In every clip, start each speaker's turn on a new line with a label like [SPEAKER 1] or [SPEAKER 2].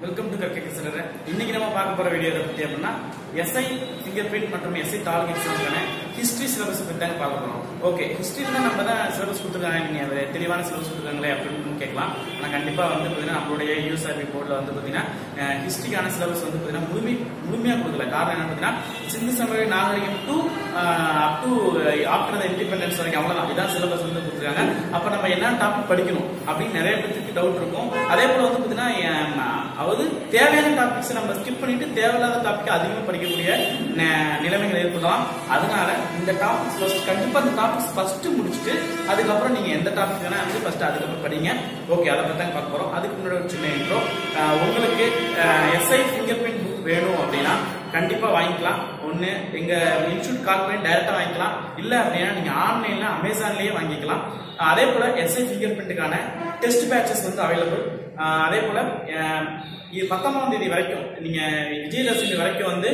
[SPEAKER 1] welcome to கற்கை சிலர் இன்னைக்கு நம்ம பார்க்க போற வீடியோ எதை பத்தி அப்படின்னா எஸ்ஐ ஃபிங்கர் பிரிண்ட் மற்றும் எஸ்ஐ டார்கெட் எக்ஸாம்க்கான ஹிஸ்டரி சிலபஸ் பத்தி தான் பார்க்க போறோம் ஓகே ஹிஸ்டரியில் நம்ம தான் சிலபஸ் கொடுத்துருக்காங்க நீங்க அது தெளிவான சிலபஸ் கொடுத்துருக்காங்களே அப்படின்னு கேட்கலாம் ஆனா கண்டிப்பா வந்து பார்த்தீங்கன்னா நம்மளுடைய யூஎஸ்ஆர்பி போர்டில் வந்து பார்த்தீங்கன்னா ஹிஸ்டரிக்கான சிலபஸ் வந்து பார்த்தீங்கன்னா முழுமை முழுமையாக கொடுக்கல காரணம் என்ன பார்த்தீங்கன்னா சிந்து சமய நாகரிகம் to up to after the independence வரைக்கும் அவ்வளவுதான் இதான் சிலபஸ் வந்து கொடுத்துருக்காங்க அப்ப நம்ம என்ன டாபிக் படிக்கணும் அப்படின்னு நிறைய பேருக்கு டவுட் இருக்கும் அதே போல வந்து பார்த்தீங்கன்னா எம், அதாவது தேவையான டாபிக்ஸ் நம்ம ஸ்கிப் பண்ணிட்டு தேவையில்லாத டாபிக் அதிகமாக படிக்கக்கூடிய ந- நிலைமைகள் ஏற்படலாம் அதனால இந்த டாபிக்ஸ் ஃபர்ஸ்ட் கண்டிப்பா இந்த டாபிக்ஸ் ஃபர்ஸ்ட் முடிச்சுட்டு அதுக்கப்புறம் நீங்க எந்த டாபிக் வேணா வந்து ஃபர்ஸ்ட் அதுக்கப்புறம் படிங்க ஓகே அதை பத்தி தான் பார்க்க போறோம் அதுக்கு முன்னாடி ஒரு சின்ன இன்ட்ரோ உங்களுக்கு எஸ்ஐ ஃபிங்கர் பிரிண்ட் புக் வேணும் அப்படின்னா கண்டிப்பா வாங்கிக்கலாம் ஒண்ணு எங்க இன்ஸ்டியூட் கால் பண்ணி டைரக்டா வாங்கிக்கலாம் இல்ல அப்படின்னா நீங்க ஆன்லைன்ல அமேசான்லயே வாங்கிக்கலாம் அஹ் அதே போல எஸ்ஐ ஃபிங்கர் பிரிண்ட்டுக்கான டெஸ்ட் பேட்சஸ் வந்து அவைலபிள் அதே போல அஹ் இது பத்தொன்பதாம் தேதி வரைக்கும் நீங்க விஜயதசமி வரைக்கும் வந்து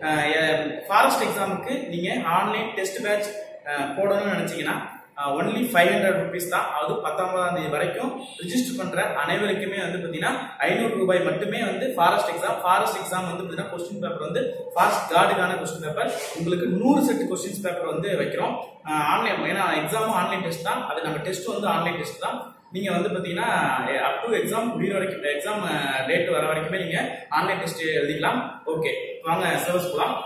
[SPEAKER 1] ஃபாரஸ்ட் எக்ஸாமுக்கு நீங்க ஆன்லைன் டெஸ்ட் பேட்ச் போடணும்னு நினைச்சீங்கன்னா ஒன்லி ஃபைவ் ஹண்ட்ரட் ருபீஸ் தான் அது பத்தொன்பதாம் தேதி வரைக்கும் ரிஜிஸ்டர் பண்ற அனைவருக்குமே வந்து பாத்தீங்கன்னா ஐநூறு ரூபாய் மட்டுமே வந்து ஃபாரஸ்ட் எக்ஸாம் ஃபாரஸ்ட் எக்ஸாம் வந்து பாத்தீங்கன்னா கொஸ்டின் பேப்பர் வந்து ஃபாரஸ்ட் கார்டுக்கான கொஸ்டின் பேப்பர் உங்களுக்கு நூறு செட் கொஸ்டின்ஸ் பேப்பர் வந்து வைக்கிறோம் ஆன்லைன் ஏன்னா எக்ஸாமும் ஆன்லைன் டெஸ்ட் தான் அது நம்ம டெஸ்ட் வந்து ஆன்லைன் டெஸ்ட் தான் நீங்க வந்து பாத்தீங்கன்னா அப் டு எக்ஸாம் முடிகிற வரைக்கும் எக்ஸாம் டேட் வர வரைக்குமே நீங்க ஆன்லைன் டெஸ்ட் எழுதிக்கலாம் ஓகே வாங்க சிலபஸ் போலாம்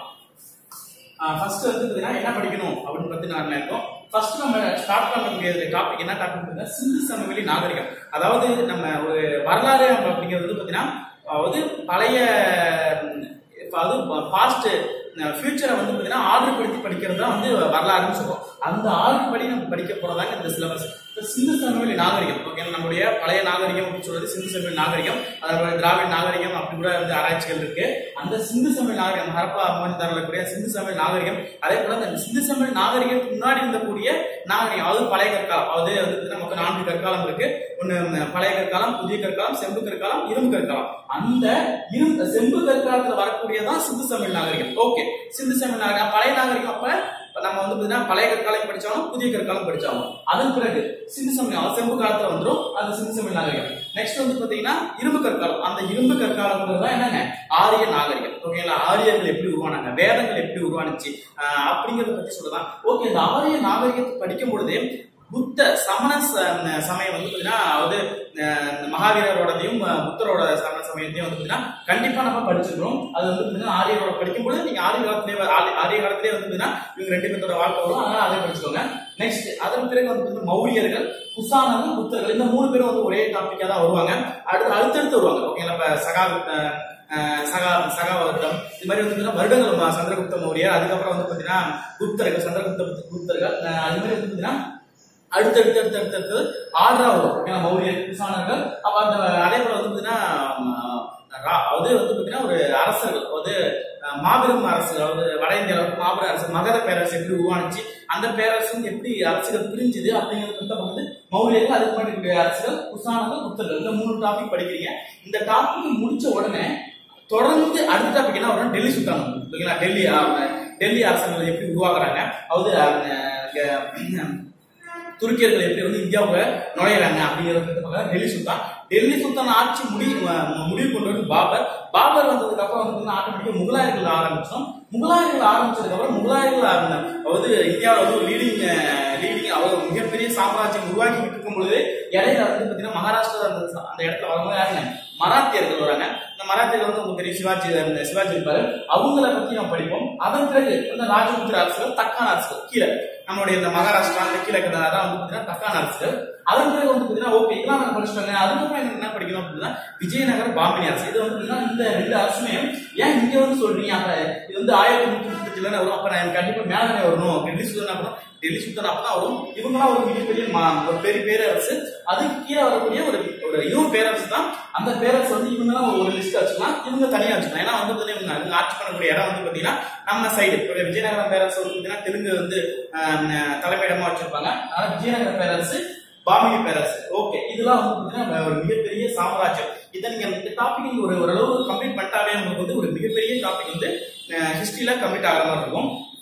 [SPEAKER 1] ஃபர்ஸ்ட் வந்து பாத்தீங்கன்னா என்ன படிக்கணும் அப்படின்னு பத்தி நான் இருக்கோம் ஃபர்ஸ்ட் நம்ம ஸ்டார்ட் பண்ணக்கூடிய டாபிக் என்ன டாபிக் பார்த்தீங்கன்னா சிந்து சமவெளி நாகரிகம் அதாவது நம்ம ஒரு வரலாறு அப்படிங்கிறது வந்து பாத்தீங்கன்னா அதாவது பழைய ம், இப்ப அது பாஸ்ட் ஃபியூச்சரை வந்து பாத்தீங்கன்னா ஆர்டர் படுத்தி படிக்கிறது தான் வந்து வரலாறுன்னு சொல்லுவோம் அந்த ஆர்டர் படி நம்ம படிக்க போறதாங்க இந்த சிலபஸ் சிந்து சமவெளி நாகரிகம் ஓகே நம்மளுடைய பழைய நாகரிகம் அப்படின்னு சொல்றது சிந்து சமவெளி நாகரிகம் அதாவது திராவிட நாகரிகம் அப்படி கூட வந்து ஆராய்ச்சிகள் இருக்கு அந்த சிந்து சமவெளி நாகரிகம் ஹரப்பா மோனிதாரில் கூடிய சிந்து சமவெளி நாகரிகம் அதே போல அந்த சிந்து சமவெளி நாகரிகத்துக்கு முன்னாடி இருந்தக்கூடிய நாகரிகம் அதாவது பழைய கற்காலம் அதாவது வந்து நமக்கு நான்கு கற்காலம் இருக்கு ஒண்ணு பழைய கற்காலம் புதிய கற்காலம் செம்பு கற்காலம் இரும்பு கற்காலம் அந்த இரு செம்பு கற்காலத்துல வரக்கூடியதான் சிந்து சமவெளி நாகரிகம் ஓகே சிந்து சமவெளி நாகரிகம் பழைய நாகரிகம் அப்ப இப்ப நம்ம வந்து பாத்தீங்கன்னா பழைய கற்காலம் படிச்சாலும் புதிய கற்காலம் படிச்சாலும் அதன் பிறகு சிந்து சமயம் செம்பு காலத்துல வந்துரும் அந்த சிந்து சமய நாகரிகம் நெக்ஸ்ட் வந்து பாத்தீங்கன்னா இரும்பு கற்காலம் அந்த இரும்பு கற்காலம் தான் என்னங்க ஆரிய நாகரிகம் ஓகேங்களா ஆரியர்கள் எப்படி உருவானாங்க வேதங்கள் எப்படி உருவானுச்சு ஆஹ் அப்படிங்கறத பத்தி சொல்லலாம் ஓகே இந்த ஆரிய நாகரிகத்தை படிக்கும் பொழுதே புத்த சமண ச- சமயம் வந்து பாத்தீங்கன்னா அதாவது அஹ், இந்த மகாவீரரோடதையும் அஹ், புத்தரோட சமண சமயத்தையும் வந்து பாத்தீங்கன்னா கண்டிப்பா நம்ம படிச்சிருக்கிறோம் அது வந்து பாத்தீங்கன்னா ஆரியரோட படிக்கும்போது நீங்க ஆரிய காலத்திலே வ- ஆரிய ஆரிய காலத்திலே வந்து பாத்தீங்கன்னா இவங்க ரெண்டு பேர்த்தோட வாழ்க்கை வரும் அதனால அதை படிச்சுக்கோங்க நெக்ஸ்ட் அதன் பிறகு வந்து பாத்தீங்கன்னா மௌரியர்கள் குசானர்கள் புத்தர்கள் இந்த மூணு பேரும் வந்து ஒரே டாபிக்கா தான் வருவாங்க அடுத்து அடுத்தடுத்து வருவாங்க ஓகேங்களா இப்ப சகா அஹ், அஹ், சகா சகாவர்த்தம் இது மாதிரி வந்து பாத்தீங்கன்னா வருடங்கள் ம- சந்திரகுப்த மௌரியர் அதுக்கப்புறம் வந்து பாத்தீங்கன்னா குப்தர்கள் சந்திரகுப்த புத்த- குப்தர்கள் அஹ், அது மாதிரி வந்து பாத்தீங்கன்னா அடுத்தடுத்து அடுத்து அடுத்து அடுத்து ஆர்டரா வரும் ஓகேங்களா மௌரியர் குசானர்கள் அப்ப அந்த அதே போல வந்து பாத்தீங்கன்னா ம, ரா- அதாவது வந்து பாத்தீங்கன்னா ஒரு அரசர்கள் அதாவது அஹ், மாபெரும் அரசு அதாவது வட இந்தியாவில் மாபெரும் அரசு மகத பேரரசு எப்படி உருவானுச்சு அந்த பேரரசு வந்து எப்படி அரசுகள் பிரிஞ்சுது அப்படிங்கிறது வந்து வந்து மௌரியர்கள் அதுக்கு முன்னாடி இருக்கக்கூடிய அரசுகள் குசானர்கள் புத்தர்கள் இந்த மூணு டாபிக் படிக்கிறீங்க இந்த டாபிக் முடிச்ச உடனே தொடர்ந்து அடுத்த டாபிக் என்ன வரும் டெல்லி சுல்தானம் ஓகேங்களா டெல்லி அஹ், டெல்லி அரசர்கள் எப்படி உருவாக்குறாங்க அதாவது அஹ், அஹ், துருக்கியர்கள் எப்படி வந்து இந்தியாவுல நுழையிறாங்க அப்படிங்கிறது வந்து பார்க்கலாம் டெல்லி சுல்தான் டெல்லி சுல்தான் ஆட்சி முடி ம- முடிவு கொண்டு வந்து பாபர் பாபர் வந்ததுக்கு அப்புறம் வந்து ஆட்டோமேட்டிக்கா முகலாயர்கள் ஆரம்பிச்சோம் முகலாயர்கள் ஆரம்பிச்சதுக்கு அப்புறம் முகலாயர்கள் ஆரம்ப- அதாவது இந்தியாவில் வந்து ஒரு லீடிங் லீடிங் அவர் மிகப்பெரிய சாம்ராஜ்யம் உருவாக்கிட்டு இருக்கும் பொழுது இடையில வந்து பாத்தீங்கன்னா மகாராஷ்டிரா அந்த அந்த இடத்துல வரும்போது யாருங்க மராத்தியர்கள் வராங்க இந்த மராத்தியர்கள் வந்து உங்களுக்கு தெரியும் சிவாஜி அந்த சிவாஜி இருப்பாரு அவங்கள பத்தி நம்ம படிப்போம் அதன் பிறகு இந்த ராஜபுத்திர அரசுகள் தக்கான அரசுகள் கீழே நம்மளுடைய இந்த மகாராஷ்டிரா அந்த கீழே இருக்கிறதா தான் வந்து பாத்தீங்கன்னா தக்கான அரசுகள் அதன் பிறகு வந்து பாத்தீங்கன்னா ஓகே இதெல்லாம் நம்ம படிச்சிட்டாங்க அதுக்கப்புறம் எனக்கு என்ன படிக்கணும் அப்படின்னா விஜயநகர பாமினி அரசு இது வந்து பாத்தீங்கன்னா இந்த ரெண்டு அரசுமே ஏன் இங்க வந்து சொல்றீங்க அப்ப இது வந்து ஆயிரத்தி நூத்தி முப்பத்தஞ்சுல வரும் அப்ப நான் கண்டிப்பா மேலே வரணும் டெல்லி சுல்தான் அப்புறம் டெல்லி சுல்தான் அப்பதான் வரும் இவங்கலாம் ஒரு மிகப்பெரிய மா- ஒரு பெரிய பேரரசு அதுக்கு கீழே வரக்கூடிய ஒரு ஒரு இன்னும் பேரரசு தான் அந்த பேரரசு வந்து இவங்க ஒரு லிஸ்ட் வச்சுக்கலாம் இவங்க தனியா வச்சுக்கலாம் ஏன்னா வந்து பாத்தீங்கன்னா இவங்க இவங்க ஆட்சி பண்ணக்கூடிய இடம் வந்து பாத்தீங்கன்னா நம்ம சைடு விஜயநகரம் பேரரசு வந்து பாத்தீங்கன்னா தெலுங்கு வந்து ஆஹ், தலைமையிடமா வச்சிருப்பாங்க அதனால விஜயநகர பேரரசு பாமினி பேரரசு ஓகே இதெல்லாம் வந்து பாத்தீங்கன்னா ஒரு மிகப்பெரிய சாம்ராஜ்யம் இதை நீங்க இந்த டாபிக் நீங்க ஒரு ஓரளவு கம்ப்ளீட் பண்ணிட்டாவே உங்களுக்கு வந்து ஒரு மிகப்பெரிய டாபிக் வந்து ஹிஸ்டரியில கம்ப்ளீட் ஆகிற மாதிரி இருக்கும்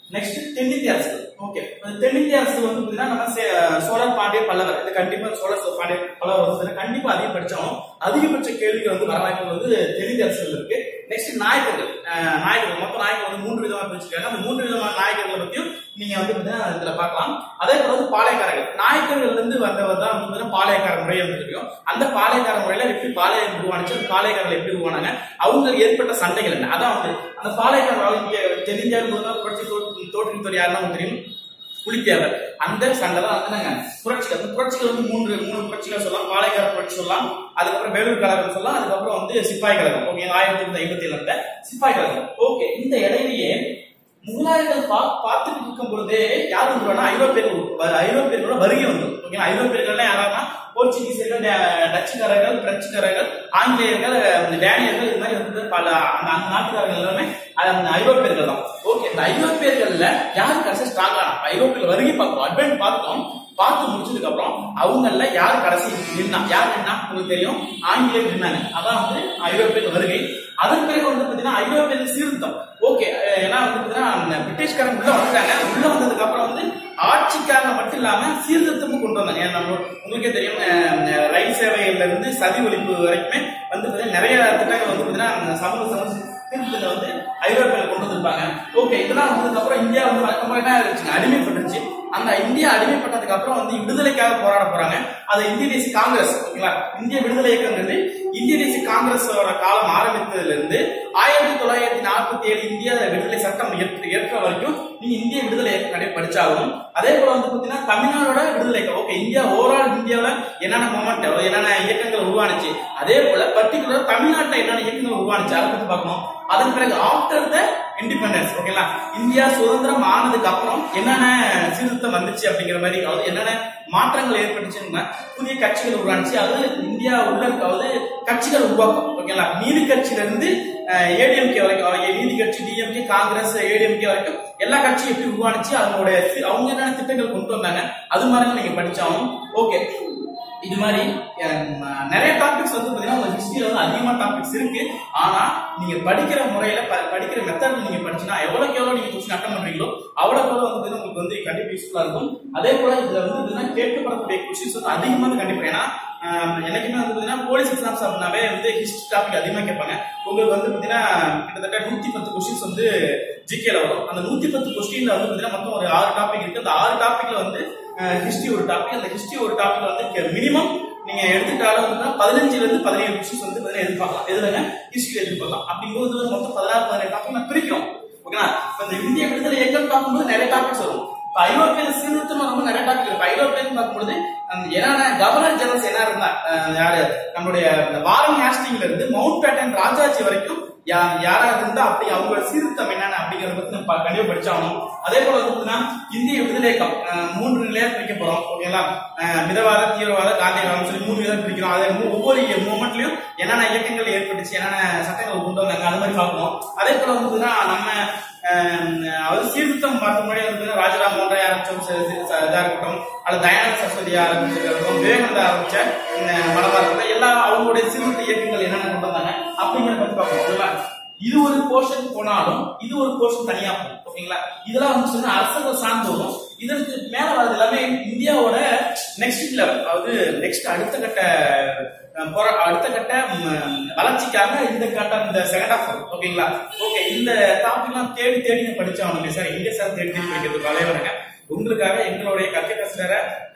[SPEAKER 1] நெக்ஸ்ட் தென்னிந்திய அரசுகள் ஓகே தென்னிந்திய அரசுகள் வந்து பாத்தீங்கன்னா நம்ம சே- சோழர் பாண்டிய பல்லவர் இது கண்டிப்பா சோழர் சோ- பாண்டிய பல்லவர் வந்து பாத்தீங்கன்னா கண்டிப்பா அதிகம் படிச்சாலும் அதிகபட்ச கேள்விகள் வந்து வர வாய்ப்புகள் வந்து தென்னிந்திய அரசுகள் இருக்கு நெக்ஸ்ட் நாயக்கர்கள் அஹ், நாயக்கர்கள் மொத்தம் நாயக்கர்கள் வந்து மூன்று விதமா பிரிச்சிருக்காங்க அந்த மூன்று விதமான நாயக்கர்களை பத்தியும் நீங்க வந்து பாத்தீங்கன்னா இதுல பார்க்கலாம் அதே போல வந்து பாளையக்காரர்கள் நாயக்கர்கள் இருந்து வந்தவர் தான் வந்து பாத்தீங்கன்னா பாளையக்கார முறை வந்து தெரியும் அந்த பாளையக்கார முறையில எப்படி பாளையம் உருவானுச்சு அந்த பாளையக்காரர்கள் எப்படி உருவானாங்க அவங்களுக்கு ஏற்பட்ட சண்டைகள் என்ன அதான் வந்து அந்த பாளையக்காரர்கள் இங்க தென்னிந்தியாவுக்கு புரட்சி தோற்றுவித்தவர் யாருன்னா உங்களுக்கு தெரியும் புலித்தேவர் அந்த சண்டை தான் வந்து நாங்க புரட்சிகள் அந்த புரட்சிகள் வந்து மூன்று மூணு புரட்சிகள் சொல்லலாம் பாளையக்கார புரட்சி சொல்லலாம் அதுக்கப்புறம் வேலூர் கழகம் சொல்லலாம் அதுக்கப்புறம் வந்து சிப்பாய் கழகம் ஓகே ஆயிரத்தி தொள்ளாயிரத்தி ஐம்பத்தி ஏழுல சிப்பாய் கழகம் ஓகே இந்த இடையிலேயே முகலாயர்கள் பா பார்த்துட்டு இருக்கும் பொழுதே யார் வந்துருவானா ஐரோப்பியர்கள் வ- ஐரோப்பியர்களோட வருகை வந்து ஓகே ஐரோப்பியர்கள் யாரானா போர்ச்சுகீசியர்கள் டே- டச்சுக்காரர்கள் பிரெஞ்சுக்காரர்கள் ஆங்கிலேயர்கள் இந்த டேனியர்கள் இது மாதிரி வந்து பல அந்த அந்த நாட்டுக்காரர்கள் எல்லாமே அது அந்த ஐரோப்பியர்கள் தான் ஓகே இந்த ஐரோப்பியர்கள்ல யார் கடைசி ஸ்ட்ராங்கா ஐரோப்பியர்கள் வருகை பார்த்தோம் அட்வான்ஸ் பார்த்தோம் பார்த்து முடிச்சதுக்கு அப்புறம் அவங்கள யார் கடைசி நின்னா யார் நின்னா உங்களுக்கு தெரியும் ஆங்கிலேயர் நின்னாங்க அதான் வந்து ஐரோப்பியர்கள் வருகை அதன் பிறகு வந்து பாத்தீங்கன்னா ஐரோப்பியர்கள் சீர்திருத்தம் ஓகே ஏன்னா வந்து பாத்தீங்கன்னா அந்த பிரிட்டிஷ்காரங்க உள்ள வந்துட்டாங்க உள்ள வந்ததுக்கு அப்புறம் வந்து ஆட்சிக்காக மட்டும் இல்லாம சீர்திருத்தமும் கொண்டு வந்தாங்க ஏன்னா நம்ம உங்களுக்கே தெரியும் அஹ், ரயில் சேவைகள்ல இருந்து சதி ஒழிப்பு வரைக்குமே வந்து பாத்தீங்கன்னா நிறைய திட்டங்கள் வந்து பாத்தீங்கன்னா அந்த சமூக சமூக திருத்தத்தை வந்து ஐரோப்பியர்கள் கொண்டு வந்திருப்பாங்க ஓகே இதெல்லாம் வந்ததுக்கு அப்புறம் இந்தியா வந்து வழக்கமாக என்ன இருந்துச்சுங்க அடிமைப்பட்டுருச்சு அந்த இந்தியா அடிமைப்பட்டதுக்கு அப்புறம் வந்து விடுதலைக்காக போராட போறாங்க அது இந்திய தேசிய காங்கிரஸ் ஓகேங்களா இந்திய விடுதலை இயக்கங்கிறது இந்திய தேசிய காங்கிரஸோட காலம் ஆரம்பித்ததுல இருந்து ஆயிரத்தி தொள்ளாயிரத்தி நாற்பத்தி ஏழு இந்திய விடுதலை சட்டம் ஏற்ற ஏற்ற வரைக்கும் நீங்க இந்திய விடுதலை இயக்கம் கடை படிச்சாலும் அதே போல வந்து பாத்தீங்கன்னா தமிழ்நாடோட விடுதலை இயக்கம் ஓகே இந்தியா ஓவரால் இந்தியாவுல என்னென்ன மொமெண்ட் என்னென்ன இயக்கங்கள் உருவானுச்சு அதே போல பர்டிகுலர் தமிழ்நாட்டுல என்னென்ன இயக்கங்கள் உருவானுச்சு அதை பத்தி பார்க்கணும் அதன் பிறகு ஆஃப்டர் த இண்டிபெண்டன்ஸ் ஓகேங்களா இந்தியா சுதந்திரம் ஆனதுக்கு அப்புறம் என்னென்ன சீர்திருத்தம் வந்துச்சு அப்படிங்கிற மாதிரி அதாவது என்னென்ன மாற்றங்கள் ஏற்பட்டுச்சுன்னா புதிய கட்சிகள் உருவானுச்சு அது இந்தியா உள்ள அதாவது கட்சிகள் உருவாக்கம் ஓகேங்களா நீதி கட்சியில இருந்து ஏடிஎம்கே வரைக்கும் அவங்க நீதி கட்சி டிஎம்கே காங்கிரஸ் ஏடிஎம்கே வரைக்கும் எல்லா கட்சியும் எப்படி உருவானுச்சு அவங்களுடைய சி- அவங்க என்னென்ன திட்டங்கள் கொண்டு வந்தாங்க அது மாதிரி நீங்க படிச்சாலும் ஓகே இது மாதிரி அஹ், நிறைய டாபிக்ஸ் வந்து பாத்தீங்கன்னா உங்க ஹிஸ்டரியில வந்து அதிகமா டாபிக்ஸ் இருக்கு ஆனா நீங்க படிக்கிற முறையில ப- படிக்கிற மெத்தட்ல நீங்க படிச்சுன்னா எவ்வளவுக்கு எவ்வளவு நீங்க கொஸ்டின் அட்டன் பண்றீங்களோ அவ்வளவுக்கு எவ்வளவு வந்து பாத்தீங்கன்னா உங்களுக்கு வந்து கண்டிப்பா யூஸ்ஃபுல்லா இருக்கும் அதே போல இதுல வந்து பாத்தீங்கன்னா கேட்கப்படக்கூடிய கொஸ்டின்ஸ் வந்து அதிகமா வந்து கண்டிப்பா ஏன்னா ஆஹ், என்னைக்குமே வந்து பாத்தீங்கன்னா போலீஸ் எக்ஸாம்ஸ் அப்படின்னாவே வந்து ஹிஸ்டரி டாபிக் அதிகமா கேட்பாங்க உங்களுக்கு வந்து பாத்தீங்கன்னா கிட்டத்தட்ட நூத்தி பத்து கொஸ்டின்ஸ் வந்து ஜிகேல வரும் அந்த நூத்தி பத்து கொஸ்டின்ல வந்து பாத்தீங்கன்னா மொத்தம் ஒரு ஆறு டாபிக் இருக்கு அந்த ஆறு டாபிக்ல வந்து ஹிஸ்டரி ஒரு டாபிக் அந்த ஹிஸ்டரி ஒரு டாபிக்ல வந்து மினிமம் நீங்க எடுத்துட்டாலும் வந்து பதினஞ்சுல இருந்து பதினேழு கொஸ்டின்ஸ் வந்து பாத்தீங்கன்னா எதிர்பார்க்கலாம் எதுலங்க ஹிஸ்டரி எதிர்பார்க்கலாம் அப்படிங்கும்போது வந்து மொத்தம் பதினாறு பதினேழு டாபிக் நான் பிரிக்கிறோம் ஓகேங்களா இப்ப இந்த இந்திய விடுதலை இயக்கம் பார்க்கும்போது நிறைய டாபிக்ஸ் வரும் இப்ப ஐரோப்பிய சீர்திருத்தம் வரும்போது நிறைய டாபிக் இருக்கு ஐரோப்பியன் பார்க்கும்போது அந்த என்னென்ன கவர்னர் ஜெனரல்ஸ் என்ன இருந்தா அஹ் யாரு நம்மளுடைய இந்த வாரன் ஹேஸ்டிங்ல இருந்து மவுண்ட் பேட்டன் ராஜாஜி வரைக்கும் யா- யாரா இருந்தா அப்படி அவங்களோட சீர்திருத்தம் என்னென்ன அப்படிங்கறத பத்தி நம்ம ப- கண்டிப்பா படிச்சாகணும் அதே போல வந்து பாத்தீங்கன்னா இந்திய விடுதலை இயக்கம் அஹ் மூன்று நிலையா பிரிக்க போறோம் ஓகேங்களா அஹ் மிதவாத தீவிரவாத காந்தியவாதம் சொல்லி மூணு விதம் பிரிக்கிறோம் அதே மூ- ஒவ்வொரு மூமெண்ட்லயும் என்னென்ன இயக்கங்கள் ஏற்பட்டுச்சு என்னென்ன சட்டங்கள் கொண்டு வந்தாங்க அது மாதிரி பார்க்கணும் அதே போல வந்து பாத்தீங்கன்னா நம்ம அஹ், அதாவது சீர்திருத்தம் பார்க்க முன்னாடி வந்து பாத்தீங்கன்னா ராஜராம் மோகன் ராய் ஆரம்பிச்ச ச- ச- ச- இதா இருக்கட்டும் அல்லது தயானந்த சரஸ்வதி ஆரம்பிச்சிருக்கட்டும் விவேகானந்தா ஆரம்பிச்ச அஹ், மலபார் இருக்கட்டும் எல்லா அவங்களுடைய சீர்திருத்த இயக்கங்கள் என்னென்ன கொண்டு வந்தாங்க அப்படிங்கிறத பத்தி பார்க்கணும் ஓகேங்களா இது ஒரு போர்ஷன் போனாலும் இது ஒரு போர்ஷன் தனியா போகும் ஓகேங்களா இதெல்லாம் வந்து சொன்னா அரசர்கள் சார்ந்து வரும் இதற்கு மேல வரது எல்லாமே இந்தியாவோட நெக்ஸ்ட் லெவல் அதாவது நெக்ஸ்ட் அடுத்த கட்ட அஹ், போரா அடுத்த கட்ட ம், வளர்ச்சிக்காக இந்த கட்ட இந்த செகண்ட் ஆஃப் ஓகேங்களா ஓகே இந்த டாபிக்லாம் தேடி தேடி நீங்க படிச்சாங்க சார் இந்திய சார் தேடி தேடி படிக்கிறது வளைவரங்க உங்களுக்காக எங்களுடைய கற்கசிலர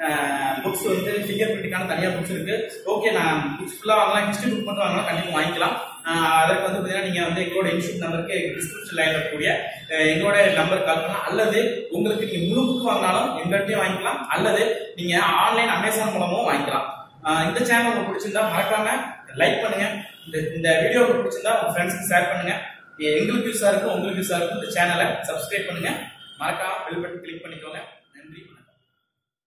[SPEAKER 1] புக்ஸ் வந்து ஃபிங்கர் பிரிண்டிங்கான தனியா புக்ஸ் இருக்கு ஓகே நான் புக்ஸ் ஃபுல்லா வாங்கலாம் ஹிஸ்டரி புக் மட்டும் வாங்கலாம் கண்டிப்பா வாங்கிக்கலாம் ஆஹ் அதற்கு வந்து பாத்தீங்கன்னா நீங்க வந்து எங்களோட இன்ஸ்டியூட் நம்பருக்கு டிஸ்கிரிப்ஷன் லைன்ல இருக்கக்கூடிய அஹ் எங்களோட நம்பர் கால் பண்ணலாம் அல்லது உங்களுக்கு நீங்க முழு புக் வாங்கினாலும் எங்கள்கிட்டயும் வாங்கிக்கலாம் அல்லது நீங்க ஆன்லைன் அமேசான் மூலமும் வாங்கிக்கலாம் ஆஹ் இந்த சேனல் உங்களுக்கு பிடிச்சிருந்தா மறக்காம லைக் பண்ணுங்க இந்த இந்த வீடியோ உங்களுக்கு பிடிச்சிருந்தா உங்க ஃப்ரெண்ட்ஸ்க்கு ஷேர் பண்ணுங்க எங்களுக்கு யூஸா இருக்கும் உங்களுக்கு யூஸா இருக்கும் இந்த சேனலை சப்ஸ்கிரைப் பண்ணுங்க மறக்காம பெல் பட்டன் கிளிக் பண்ணிக்கோங்க